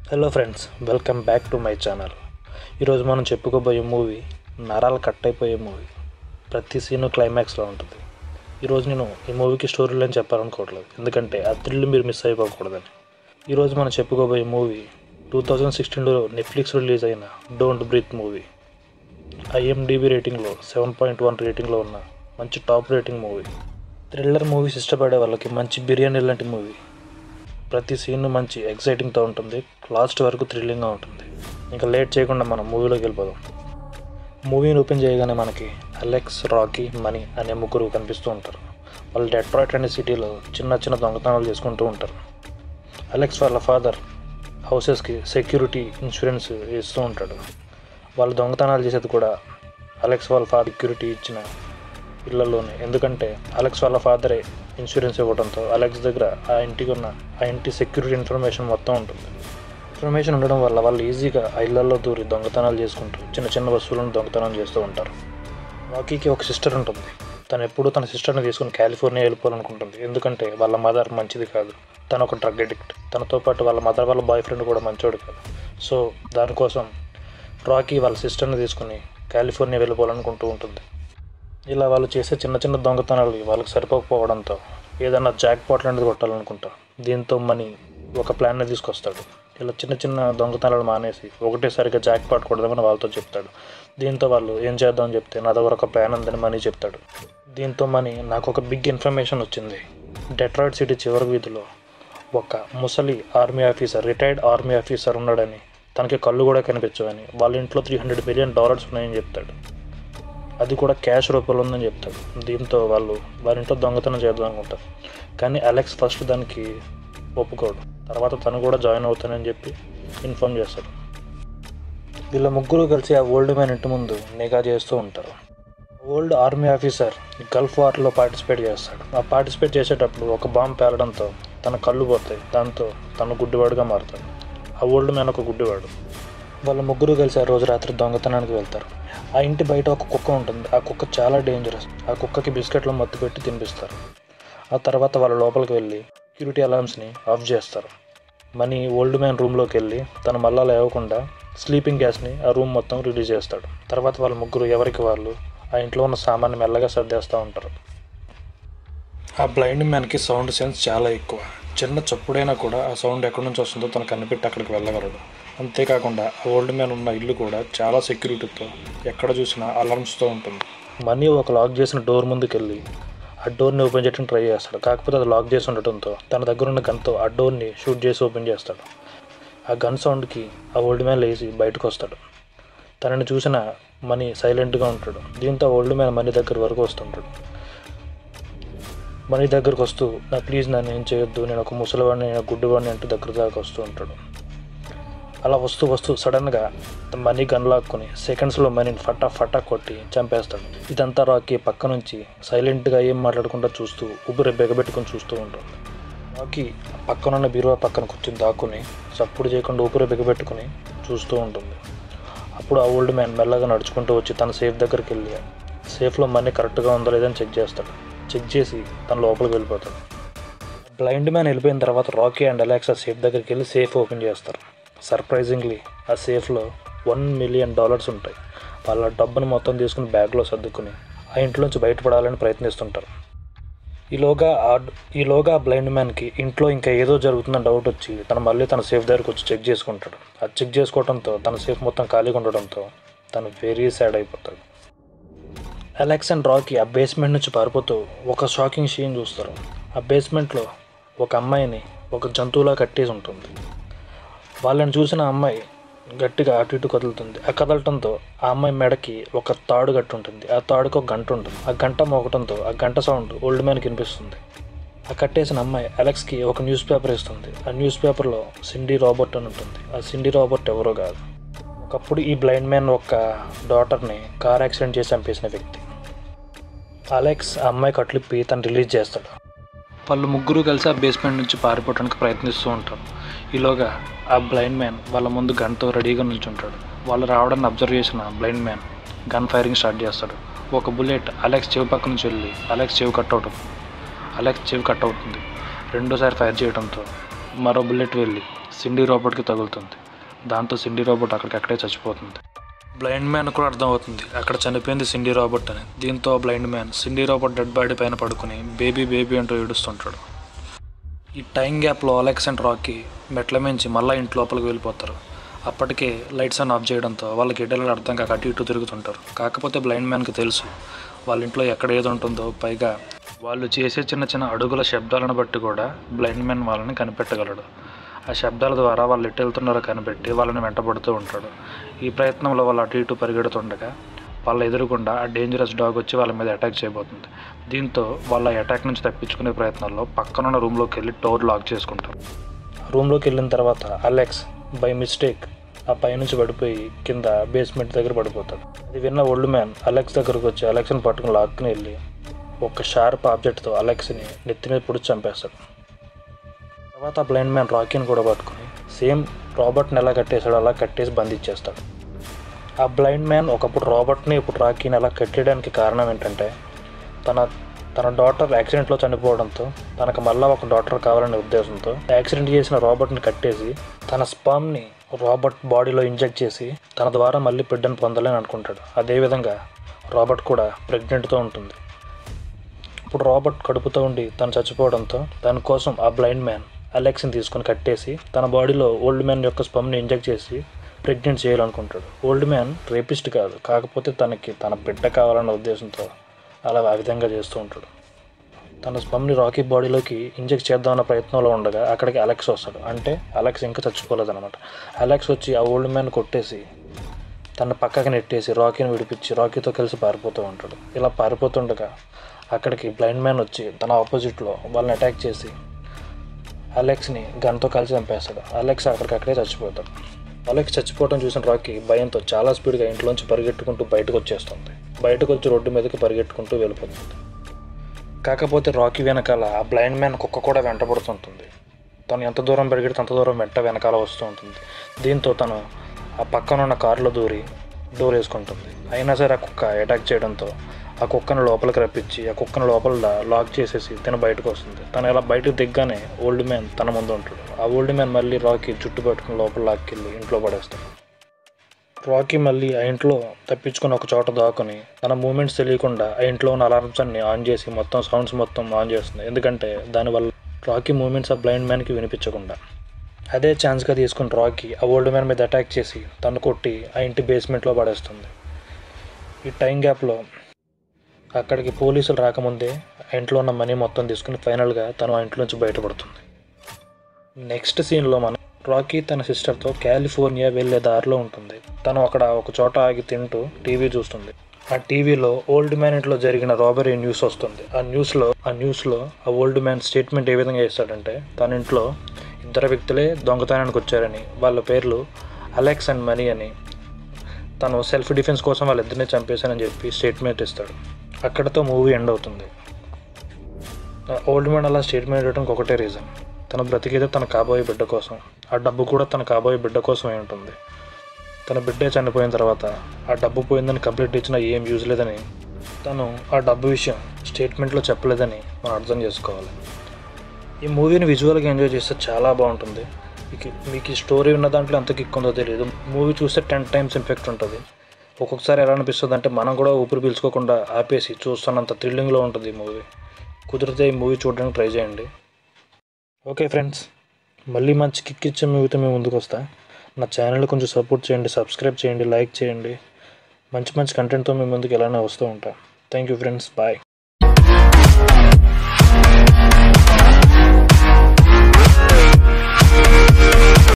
hello friends welcome back to my channel ఈరోజు మనం చెప్పుకోబోయే మూవీ నరాలు కట్ అయిపోయే మూవీ ప్రతి సీను క్లైమాక్స్లో ఉంటుంది ఈరోజు నేను ఈ మూవీకి స్టోరీ లైన్ చెప్పాలనుకోవట్లేదు ఎందుకంటే ఆ థ్రిల్ మీరు మిస్ అయిపోకూడదని ఈరోజు మనం చెప్పుకోబోయే మూవీ టూ థౌజండ్ సిక్స్టీన్లో నెట్ఫ్లిక్స్ రిలీజ్ అయిన డోంట్ బ్రీత్ మూవీ ఐఎండిబి రేటింగ్లో సెవెన్ పాయింట్ వన్ రేటింగ్లో ఉన్న మంచి top rating movie thriller movies ఇష్టపడే వాళ్ళకి మంచి బిర్యానీ లాంటి మూవీ ప్రతి సీన్ మంచి ఎక్సైటింగ్తో ఉంటుంది లాస్ట్ వరకు థ్రిల్లింగ్గా ఉంటుంది ఇంకా లేట్ చేయకుండా మనం మూవీలోకి వెళ్ళిపోదాం మూవీని ఓపెన్ చేయగానే మనకి అలెక్స్ రాకీ మనీ అనే ముగ్గురు కనిపిస్తూ ఉంటారు వాళ్ళు డెట్రాయిట్ అనే సిటీలో చిన్న చిన్న దొంగతనాలు చేసుకుంటూ ఉంటారు అలెక్స్ వాళ్ళ ఫాదర్ హౌసెస్కి సెక్యూరిటీ ఇన్సూరెన్స్ ఇస్తూ ఉంటాడు వాళ్ళు దొంగతనాలు చేసేది కూడా అలెక్స్ వాళ్ళ ఫాదర్ సెక్యూరిటీ ఇచ్చిన ఇళ్లలోనే ఎందుకంటే అలెక్స్ వాళ్ళ ఫాదరే ఇన్సూరెన్స్ ఇవ్వడంతో అలెక్స్ దగ్గర ఆ ఇంటికి ఉన్న ఆ ఇంటి సెక్యూరిటీ ఇన్ఫర్మేషన్ మొత్తం ఉంటుంది ఇన్ఫర్మేషన్ ఉండడం వల్ల వాళ్ళు ఈజీగా ఆ ఇళ్లలో దూరి దొంగతనాలు చేసుకుంటూ చిన్న చిన్న వస్తువులను దొంగతనం చేస్తూ ఉంటారు రాకీకి ఒక సిస్టర్ ఉంటుంది తను ఎప్పుడూ తన సిస్టర్ని తీసుకుని కాలిఫోర్నియా వెళ్ళిపోవాలనుకుంటుంది ఎందుకంటే వాళ్ళ మదర్ మంచిది కాదు తను ఒక డ్రగ్ అడిక్ట్ తనతో పాటు వాళ్ళ మదర్ వాళ్ళ బాయ్ ఫ్రెండ్ కూడా మంచోడు కాదు సో దానికోసం రాకీ వాళ్ళ సిస్టర్ని తీసుకుని కాలిఫోర్నియా వెళ్ళిపోవాలనుకుంటూ ఉంటుంది ఇలా వాళ్ళు చేసే చిన్న చిన్న దొంగతనాలు వాళ్ళకి సరిపోకపోవడంతో ఏదన్నా జాక్ పాట్ లాంటిది కొట్టాలనుకుంటా దీంతో మనీ ఒక ప్లాన్ని తీసుకొస్తాడు ఇలా చిన్న చిన్న దొంగతనాలు మానేసి ఒకటేసారిగా జాక్ పాట్ కొడదామని వాళ్ళతో చెప్తాడు దీంతో వాళ్ళు ఏం చేద్దామని చెప్తే నా దగ్గర ఒక ప్లాన్ ఉందని మనీ చెప్తాడు దీంతో మనీ నాకు ఒక బిగ్ ఇన్ఫర్మేషన్ వచ్చింది డెట్రాయిడ్ సిటీ చివరి వీధిలో ఒక ముసలి army officer retired army officer ఉన్నాడని తనకి కళ్ళు కూడా కనిపించవని వాళ్ళ ఇంట్లో త్రీ హండ్రెడ్ మిలియన్ డాలర్స్ ఉన్నాయని చెప్తాడు అది కూడా క్యాష్ రూపంలో ఉందని చెప్తాడు దీంతో వాళ్ళు వారి ఇంట్లో దొంగతనం చేద్దాం అనుకుంటారు కానీ అలెక్స్ ఫస్ట్ దానికి ఒప్పుకోడు తర్వాత తను కూడా జాయిన్ అవుతానని చెప్పి ఇన్ఫార్మ్ చేస్తాడు వీళ్ళ ముగ్గురు కలిసి ఆ ఓల్డ్ మ్యాన్ ఇంటి ముందు నిఘా చేస్తూ ఉంటారు ఓల్డ్ ఆర్మీ ఆఫీసర్ గల్ఫ్ వార్లో పార్టిసిపేట్ చేస్తాడు ఆ పార్టిసిపేట్ చేసేటప్పుడు ఒక బాంబు పేలడంతో తన కళ్ళు పోతాయి దాంతో తను గుడ్డివాడుగా మారుతాడు ఆ ఓల్డ్ మ్యాన్ ఒక గుడ్డివాడు వాళ్ళ ముగ్గురు కలిసి ఆ రోజు రాత్రి దొంగతనానికి వెళ్తారు ఆ ఇంటి బయట ఒక కుక్క ఉంటుంది ఆ కుక్క చాలా డేంజరస్ ఆ కుక్కకి బిస్కెట్లు మత్తు పెట్టి తినిపిస్తారు ఆ తర్వాత వాళ్ళ లోపలికి వెళ్ళి సెక్యూరిటీ అలార్మ్స్ని ఆఫ్ చేస్తారు మనీ ఓల్డ్ మ్యాన్ రూమ్లోకి వెళ్ళి తను మళ్ళా లేవకుండా స్లీపింగ్ గ్యాస్ని ఆ రూమ్ మొత్తం రిలీజ్ చేస్తాడు తర్వాత వాళ్ళ ముగ్గురు ఎవరికి వాళ్ళు ఆ ఇంట్లో ఉన్న సామాన్ని మెల్లగా సర్దేస్తూ ఉంటారు ఆ బ్లైండ్ మ్యాన్కి సౌండ్ సెన్స్ చాలా ఎక్కువ చిన్న చప్పుడైనా కూడా ఆ సౌండ్ ఎక్కడి నుంచి వస్తుందో తను కనిపెట్టి అక్కడికి వెళ్ళగలడు అంతేకాకుండా ఆ ఓల్డ్ మ్యాన్ ఉన్న ఇల్లు కూడా చాలా సెక్యూరిటీతో ఎక్కడ చూసినా అలార్మ్స్తో ఉంటుంది మనీ ఒక లాక్ చేసిన డోర్ ముందుకెళ్ళి ఆ డోర్ని ఓపెన్ చేయడానికి ట్రై చేస్తాడు కాకపోతే అది లాక్ చేసి ఉండటంతో తన దగ్గర ఉన్న గన్తో ఆ డోర్ని షూట్ చేసి ఓపెన్ చేస్తాడు ఆ గన్ సౌండ్కి ఆ ఓల్డ్ మ్యాన్ లేచి బయటకు వస్తాడు తనని చూసిన మనీ సైలెంట్గా ఉంటాడు దీంతో ఓల్డ్ మ్యాన్ మనీ దగ్గర వరకు వస్తుంటాడు మనీ దగ్గరకు వస్తూ నా ప్లీజ్ నన్ను ఏం చేయొద్దు నేను ఒక ముసలివాడిని నేను గుడ్డివాడిని అంటూ దగ్గర దాకా వస్తూ ఉంటాడు అలా వస్తూ వస్తూ సడన్గా మనీ గన్ లాక్కుని సెకండ్స్లో మనీని ఫటా ఫటా కొట్టి చంపేస్తాడు ఇదంతా రాకీ పక్క నుంచి సైలెంట్గా ఏం మాట్లాడకుండా చూస్తూ ఊపిరి బెగబెట్టుకుని చూస్తూ ఉంటుంది రాకీ పక్కనున్న బీరువా పక్కన కూర్చుని దాక్కుని సప్పుడు చేయకుండా ఊపిరి బిగబెట్టుకుని చూస్తూ ఉంటుంది అప్పుడు ఆ ఓల్డ్ మ్యాన్ మెల్లగా నడుచుకుంటూ వచ్చి తన సేఫ్ దగ్గరికి వెళ్ళి సేఫ్లో మనీ కరెక్ట్గా ఉందో లేదని చెక్ చేస్తాడు చెక్ చేసి తన లోపలికి వెళ్ళిపోతాడు బ్లైండ్ మ్యాన్ వెళ్ళిపోయిన తర్వాత రాకీ అండ్ అలెక్స్ ఆ సేఫ్ దగ్గరికి వెళ్ళి సేఫ్ ఓపెన్ చేస్తారు సర్ప్రైజింగ్లీ ఆ సేఫ్లో వన్ మిలియన్ డాలర్స్ ఉంటాయి వాళ్ళ డబ్బును మొత్తం తీసుకుని బ్యాగ్లో సర్దుకుని ఆ ఇంట్లోంచి బయటపడాలని ప్రయత్నిస్తుంటారు ఈలోగా ఆ ఈలోగా ఆ బ్లైండ్ మ్యాన్కి ఇంట్లో ఇంకా ఏదో జరుగుతుందని డౌట్ వచ్చి తను మళ్ళీ తన సేఫ్ దగ్గరకు వచ్చి చెక్ చేసుకుంటాడు అది చెక్ చేసుకోవడంతో తన సేఫ్ మొత్తం ఖాళీగా ఉండడంతో తను వెరీ సాడ్ అయిపోతాడు అలెక్స్ అండ్ రాకీ ఆ బేస్మెంట్ నుంచి పారిపోతూ ఒక షాకింగ్ సీన్ చూస్తారు ఆ బేస్మెంట్లో ఒక అమ్మాయిని ఒక జంతువులా కట్టేసి ఉంటుంది వాళ్ళని చూసిన అమ్మాయి గట్టిగా అటు ఇటు కదులుతుంది ఆ కదలటంతో ఆ అమ్మాయి మెడకి ఒక తాడు గట్టు ఉంటుంది ఆ తాడుకి ఒక గంట ఉంటుంది ఆ గంట మోగటంతో ఆ గంట సౌండ్ ఓల్డ్ మ్యాన్కి వినిపిస్తుంది ఆ కట్టేసిన అమ్మాయి అలెక్స్కి ఒక న్యూస్ పేపర్ ఇస్తుంది ఆ న్యూస్ పేపర్లో సిండీ రాబర్ట్ అని ఉంటుంది ఆ సిండీ రాబర్ట్ ఎవరో కాదు ఒకప్పుడు ఈ బ్లైండ్ మ్యాన్ ఒక డాటర్ని కార్ యాక్సిడెంట్ చేసి చంపేసిన వ్యక్తి అలెక్స్ ఆ అమ్మాయి కట్లిప్పి తను రిలీజ్ చేస్తాడు వాళ్ళు ముగ్గురు కలిసి ఆ బేస్మెంట్ నుంచి పారిపోవడానికి ప్రయత్నిస్తూ ఉంటారు ఈలోగా ఆ బ్లైండ్ మ్యాన్ వాళ్ళ ముందు గన్తో రెడీగా నిల్చుంటాడు వాళ్ళు రావడాన్ని అబ్జర్వ్ చేసిన blind man gun firing start చేస్తాడు ఒక బుల్లెట్ అలెక్స్ చెవి పక్క నుంచి వెళ్ళి అలెక్స్ చెవి కట్ అవుతుంది అలెక్స్ చెవి కట్ అవుతుంది రెండోసారి ఫైర్ చేయడంతో మరో బుల్లెట్ వెళ్ళి సిండీ రోబోట్కి తగులుతుంది దాంతో సిండీ రోబోట్ అక్కడికక్కడే చచ్చిపోతుంది బ్లైండ్ మ్యాన్ కూడా అర్థమవుతుంది అక్కడ చనిపోయింది సిండీ రోబోట్ అని దీంతో blind man Cindy Roberts dead body పైన పడుకుని బేబీ బేబీ అంటూ ఏడుస్తుంటాడు ఈ టైం గ్యాప్లో అలెక్స్ అండ్ రాకీ మెట్ల మించి మళ్ళీ ఇంటి లోపలికి వెళ్ళిపోతారు అప్పటికే లైట్స్ అన్ని ఆఫ్ చేయడంతో వాళ్ళకి ఎడ్డలు అర్థం కాక అటు ఇటు తిరుగుతుంటారు కాకపోతే బ్లైండ్ మ్యాన్కి తెలుసు వాళ్ళ ఇంట్లో ఎక్కడ ఏది ఉంటుందో పైగా వాళ్ళు చేసే చిన్న చిన్న అడుగుల శబ్దాలను బట్టి కూడా బ్లైండ్ మ్యాన్ వాళ్ళని కనిపెట్టగలడు ఆ శబ్దాల ద్వారా వాళ్ళు ఎటు వెళ్తున్నారో కనిపెట్టి వాళ్ళని వెంటబడుతూ ఉంటాడు ఈ ప్రయత్నంలో వాళ్ళు అటు ఇటు పరిగెడుతుండగా వాళ్ళ ఎదురుగుండా ఆ డేంజరస్ డాగ్ వచ్చి వాళ్ళ మీద అటాక్ చేయబోతుంది దీంతో వాళ్ళ అటాక్ నుంచి తప్పించుకునే ప్రయత్నంలో పక్కనున్న రూమ్లోకి వెళ్ళి డోర్ లాక్ చేసుకుంటారు రూమ్లోకి వెళ్ళిన తర్వాత అలెక్స్ బై మిస్టేక్ ఆ పైనుంచి పడిపోయి కింద బేస్మెంట్ దగ్గర పడిపోతాడు అది విన్న ఓల్డ్ మ్యాన్ అలెక్స్ దగ్గరకు వచ్చి అలెక్స్ని పట్టుకుని లాక్కుని వెళ్ళి ఒక షార్ప్ ఆబ్జెక్ట్తో అలెక్స్ని నెత్తి మీద పొడిచి చంపేస్తాడు తర్వాత బ్లైండ్ మ్యాన్ రాకీని కూడా పట్టుకుని సేమ్ రాబర్ట్ని ఎలా కట్టేశాడో అలా కట్టేసి బంధించేస్తాడు ఆ బ్లైండ్ మ్యాన్ ఒకప్పుడు రాబర్ట్ని ఇప్పుడు రాకీని అలా కట్టేయడానికి కారణం ఏంటంటే తన తన డాటర్ యాక్సిడెంట్లో చనిపోవడంతో తనకు మళ్ళా ఒక డాటర్ కావాలనే ఉద్దేశంతో యాక్సిడెంట్ చేసిన రాబర్ట్ని కట్టేసి తన స్పామ్ని రాబర్ట్ బాడీలో ఇంజెక్ట్ చేసి తన ద్వారా మళ్ళీ బిడ్డను పొందాలని అనుకుంటాడు అదేవిధంగా రాబర్ట్ కూడా ప్రెగ్నెంట్తో ఉంటుంది ఇప్పుడు రాబర్ట్ కడుపుతో ఉండి తను చచ్చిపోవడంతో దానికోసం ఆ బ్లైండ్ మ్యాన్ అలెక్స్ని తీసుకొని కట్టేసి తన బాడీలో ఓల్డ్ మ్యాన్ యొక్క స్పమ్ని ఇంజెక్ట్ చేసి ప్రెగ్నెంట్ చేయాలనుకుంటాడు ఓల్డ్ మ్యాన్ రేపిస్ట్ కాదు కాకపోతే తనకి తన బిడ్డ కావాలన్న ఉద్దేశంతో అలా ఆ విధంగా చేస్తూ ఉంటాడు తన స్పమ్ని రాకీ బాడీలోకి ఇంజెక్ట్ చేద్దామన్న ప్రయత్నంలో ఉండగా అక్కడికి అలెక్స్ వస్తాడు అంటే అలెక్స్ ఇంకా చచ్చిపోలేదన్నమాట అలెక్స్ వచ్చి ఆ ఓల్డ్ మ్యాన్ కొట్టేసి తన పక్కకి నెట్టేసి రాకీని విడిపించి రాకీతో కలిసి పారిపోతూ ఉంటాడు ఇలా పారిపోతుండగా అక్కడికి బ్లైండ్ మ్యాన్ వచ్చి తన ఆపోజిట్లో వాళ్ళని అటాక్ చేసి అలెక్స్ని గన్తో కలిసి చంపేస్తాడు అలెక్స్ అక్కడికక్కడే చచ్చిపోతాడు అలెక్స్ చచ్చిపోవడం చూసిన రాకీ భయంతో చాలా స్పీడ్గా ఇంట్లోంచి పరిగెట్టుకుంటూ బయటకు వచ్చేస్తుంది బయటకు వచ్చి రోడ్డు మీదకి పరిగెట్టుకుంటూ వెళ్ళిపోతుంది కాకపోతే రాకీ వెనకాల ఆ బ్లైండ్ మ్యాన్ కుక్క కూడా వెంటబడుతుంటుంది తను ఎంత దూరం పరిగెడితే అంత దూరం వెంట వెనకాల వస్తూ ఉంటుంది దీంతో తను ఆ పక్కన ఉన్న కారులో దూరి డోర్ వేసుకుంటుంది అయినా సరే ఆ కుక్క అటాక్ చేయడంతో ఆ కుక్కను లోపలికి రప్పించి ఆ కుక్కను లోపల లాక్ చేసేసి తను బయటకు వస్తుంది తను ఇలా బయటకు దిగ్గానే ఓల్డ్ మ్యాన్ తన ముందు ఉంటాడు ఆ ఓల్డ్ మ్యాన్ మళ్ళీ రాకీ చుట్టు పట్టుకుని లోపల లాక్కెళ్ళి ఇంట్లో పడేస్తాడు రాకీ మళ్ళీ ఆ ఇంట్లో తప్పించుకుని ఒక చోట దాక్కుని తన మూమెంట్స్ తెలియకుండా ఆ ఇంట్లో ఉన్న అలారమ్స్ అన్ని ఆన్ చేసి మొత్తం సౌండ్స్ మొత్తం ఆన్ చేస్తుంది ఎందుకంటే దానివల్ల రాకీ మూమెంట్స్ ఆ బ్లైండ్ మ్యాన్కి వినిపించకుండా అదే ఛాన్స్గా తీసుకుని రాకీ ఆ ఓల్డ్ మ్యాన్ మీద అటాక్ చేసి తను కొట్టి ఆ ఇంటి బేస్మెంట్లో పడేస్తుంది ఈ టైం గ్యాప్లో అక్కడికి పోలీసులు రాకముందే ఆ ఇంట్లో ఉన్న మనీ మొత్తం తీసుకుని ఫైనల్గా తను ఆ ఇంట్లో నుంచి బయటపడుతుంది నెక్స్ట్ సీన్లో మనం రాకీ తన సిస్టర్తో కాలిఫోర్నియా వెళ్ళే దారిలో ఉంటుంది తను అక్కడ ఒక చోట ఆగి తింటూ టీవీ చూస్తుంది ఆ టీవీలో ఓల్డ్ మ్యాన్ ఇంట్లో జరిగిన రాబరీ న్యూస్ వస్తుంది ఆ న్యూస్లో ఆ న్యూస్లో ఆ ఓల్డ్ మ్యాన్ స్టేట్మెంట్ ఏ విధంగా ఇస్తాడంటే తన ఇంట్లో ఇద్దరు వ్యక్తులే దొంగతనానికి వచ్చారని వాళ్ళ పేర్లు అలెక్స్ అండ్ మనీ అని తను సెల్ఫ్ డిఫెన్స్ కోసం వాళ్ళిద్దరిని చంపేశానని చెప్పి స్టేట్మెంట్ ఇస్తాడు అక్కడతో మూవీ ఎండ్ అవుతుంది ఓల్డ్ మ్యాన్ అలా స్టేట్మెంట్ ఇవ్వడానికి ఒకటే రీజన్ తన బ్రతికేదే తన కాబోయే బిడ్డ కోసం ఆ డబ్బు కూడా తన కాబోయే బిడ్డ కోసమే ఉంటుంది తన బిడ్డే చనిపోయిన తర్వాత ఆ డబ్బు పోయిందని కంప్లీట్ ఇచ్చినా ఏం యూజ్ లేదని తను ఆ డబ్బు విషయం స్టేట్మెంట్లో చెప్పలేదని మనం అర్థం చేసుకోవాలి ఈ మూవీని విజువల్గా ఎంజాయ్ చేస్తే చాలా బాగుంటుంది మీకు మీకు ఈ స్టోరీ ఉన్న దాంట్లో ఎంత కిక్ ఉందో తెలియదు మూవీ చూస్తే టెన్ టైమ్స్ ఇంపాక్ట్ ఉంటుంది ఒక్కొక్కసారి ఎలా అనిపిస్తుంది అంటే మనం కూడా ఊపిరి పీల్చుకోకుండా ఆపేసి చూస్తున్నంత థ్రిల్లింగ్లో ఉంటుంది ఈ మూవీ కుదిరితే ఈ మూవీ చూడడానికి ట్రై చేయండి ఓకే ఫ్రెండ్స్ మళ్ళీ మంచి కిక్ ఇచ్చే మూవీతో మేము ముందుకు వస్తా నా ఛానల్ కొంచెం సపోర్ట్ చేయండి సబ్స్క్రైబ్ చేయండి లైక్ చేయండి మంచి మంచి కంటెంట్తో మేము ముందుకు ఎలానే వస్తూ ఉంటాం థ్యాంక్ యూ ఫ్రెండ్స్ బాయ్